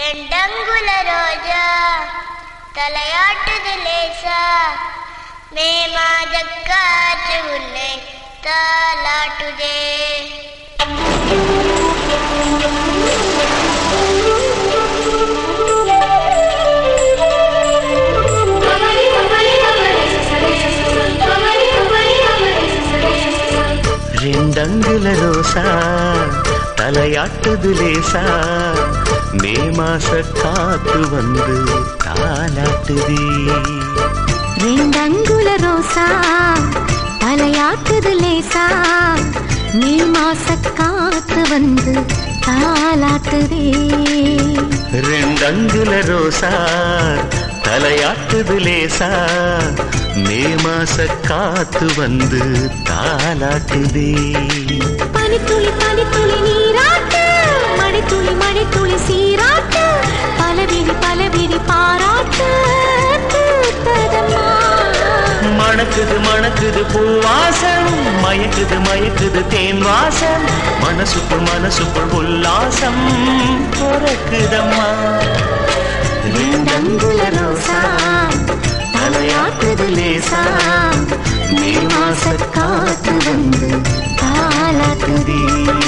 ரெண்டங்குல ரோஜா தலையாட்டுது லேசா மே மாத காற்று உன்னை தாலாட்டுதே ரெண்டங்குல ரோசா தலையாட்டுது லேசா மே மாச காத்து வந்து தாலாட்டுதே ரெண்டங்குல ரோசா தலையாட்டுது லேசா நீ மாச காத்து வந்து தாலாட்டுதே ரெண்டங்குல ரோசா தலையாட்டுது லேசா மே மாச காத்து வந்து தாலாட்டுதே பனித்துளி பனித்துளி நீராட்டு மழைத்துளி மழைத்துளி சீராட்டு பலவிழி பலவிழி பாராட்டு பூத்ததம்மா. மணக்குது மணக்குது பூவாசம் மயக்குது மயக்குது தேன் வாசம் மனசுக்குள் மனசுக்குள் உல்லாசம் பிறக்குதம்மா ரெண்டங்குல ரோசா தலையாட்டுது லேசா மே மாச காத்து வந்து தாலாட்டுதே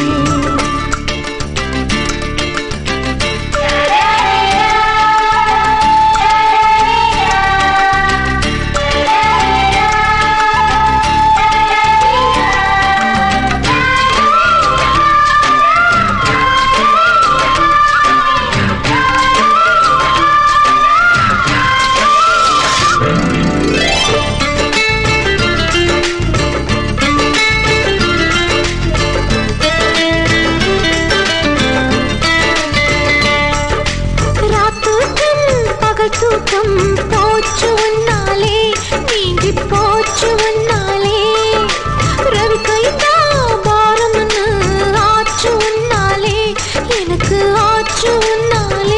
ராத்தூக்கம் பகல் தூக்கம் போச்சு உன்னாலே நீங்கி போச்சு உன்னாலே ரவி கைதா பாரம்னு ஆச்சு உன்னாலே எனக்கு ஆச்சு உன்னாலே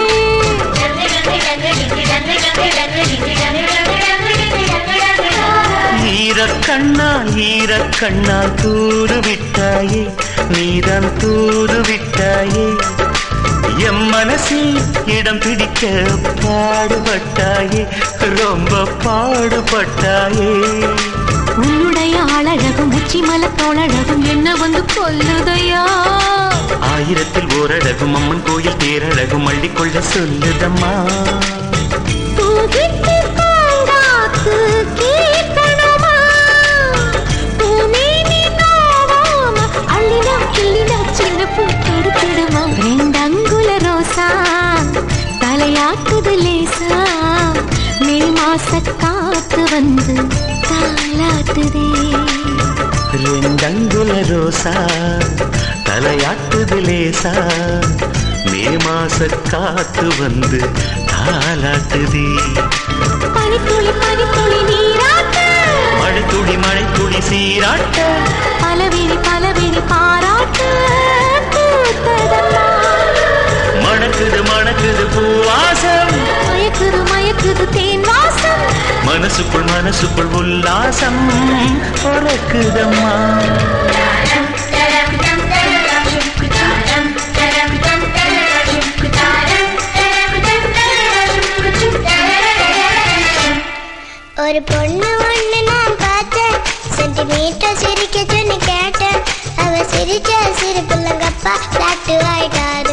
ஈரக்கண்ணால் ஈரக்கண்ணால் தூது விட்டாயே நீதான் தூது விட்டாயே எம் மனசில் இடம் பிடிக்க பாடுபட்டாயே ரொம்ப பாடுபட்டாயே உன்னுடைய ஆளழகும் உச்சி மல தோழழகும் என்ன வந்து கொல்லுதையா ஆயிரத்தில் ஓரழகும் அம்மன் கோயில் தேரழகும் அள்ளிக்கொள்ள சொல்லுதம்மா பூவிட்டு பூங்காத்து கேட்கணுமா? பூமேனி நோவாம அள்ளினா கிள்ளினா சின்ன பூ தடுக்கிடுமா? ரெண்டங்குல ரோசா தலையாட்டுது லேசா மே மாச காத்து வந்து தாலாட்டுதே ரெண்டங்குல ரோசா தலையாட்டுது லேசா மே மாச காத்து வந்து தாலாட்டுதே பனித்துளி பனித்துளி நீராட்டு மழை துளி மழை துளி சீராட்ட பலவிழி பலவிழி பாராட்டு பூத்ததம்மா. மணக்குது மணக்குது பூவாசம் மயக்குது மயக்குது தேன் வாசம் மனசுக்குள் மனசுக்குள் உல்லாசம் பிறக்குதம்மா ஒரு பொண்ணு ஒண்ணு நான் பார்த்தேன் சென்டிமீட்டர் சிரிக்க சொல்லி கேட்டேன் அவ சிரிச்ச சிரிப்புலங்கப்பா பிளாட்டு ஆயிட்டாரு